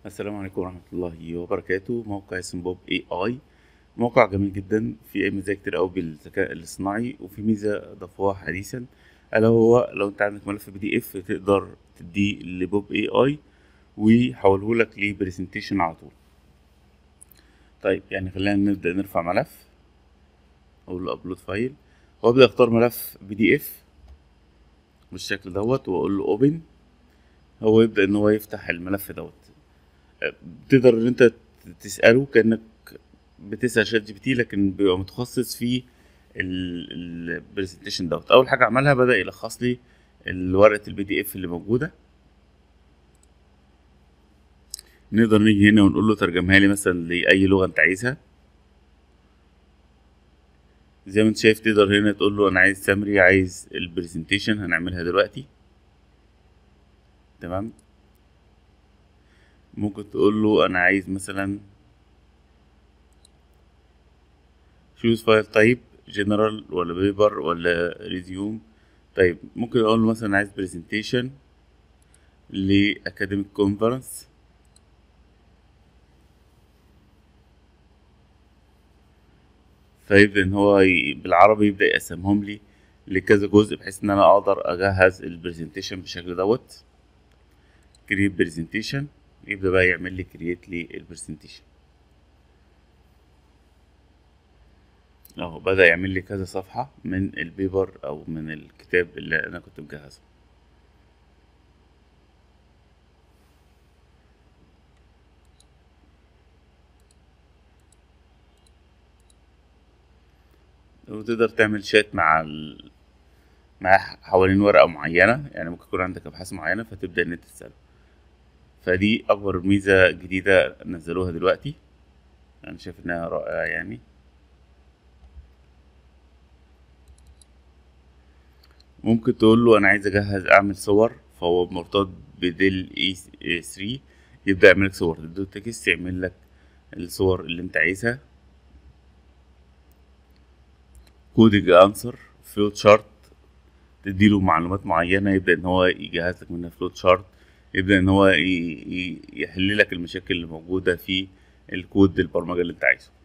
السلام عليكم ورحمة الله وبركاته موقع اسمه بوب اي اي موقع جميل جدا فيه ميزات كتير قوي بالذكاء الاصطناعي وفي ميزة ضافوها حديثا الا هو لو انت عندك ملف بي دي اف تقدر تديه لبوب اي اي ويحوله لك لبرزنتيشن على طول طيب يعني خلينا نبدأ نرفع ملف اقول له ابلود فايل وابدأ اختار ملف بي دي اف بالشكل دوت واقول له اوبن هو يبدأ ان هو يفتح الملف دوت تقدر ان انت تساله كانك بتسال شات جي بي تي لكن بيبقى متخصص في البرزنتيشن دوت اول حاجه عملها بدا يلخص لي ورقه البي دي اف اللي موجوده نقدر نيجي هنا ونقول له ترجمها لي مثلا لاي لغه انت عايزها زي ما انت شايف تقدر هنا تقول له انا عايز سامري عايز البرزنتيشن هنعملها دلوقتي تمام ممكن تقول له انا عايز مثلا choose فايل تايب جنرال ولا بيبر ولا ريزيوم طيب ممكن اقول له مثلا عايز برزنتيشن لاكاديميك كونفرنس فيبدأ ان هو ي... بالعربي يبدأ يقسمهم لي لكذا جزء بحيث ان انا اقدر اجهز البرزنتيشن بالشكل دوت كريت برزنتيشن يبدأ بقى يعمل لي كرييت لي البرزنتيشن اهو بدأ يعمل لي كذا صفحة من البيبر او من الكتاب اللي انا كنت مجهزه وتقدر تعمل شات مع ال... مع حوالين ورقة معينة يعني ممكن يكون عندك أبحاث معينة فتبدأ إن أنت تسأله فدي أكبر ميزة جديدة نزلوها دلوقتي أنا شايف إنها رائعة يعني ممكن تقول له أنا عايز أجهز أعمل صور فهو مرتبط بديل اي 3 يبدأ يعمل لك صور تديله تكست يعمل لك الصور اللي أنت عايزها كودنج أنسر فلوت شارت تديله معلومات معينة يبدأ إن هو يجهز لك منها فلوت شارت يبدأ إن هو يحل لك المشاكل اللي موجودة في الكود البرمجة اللي أنت عايزه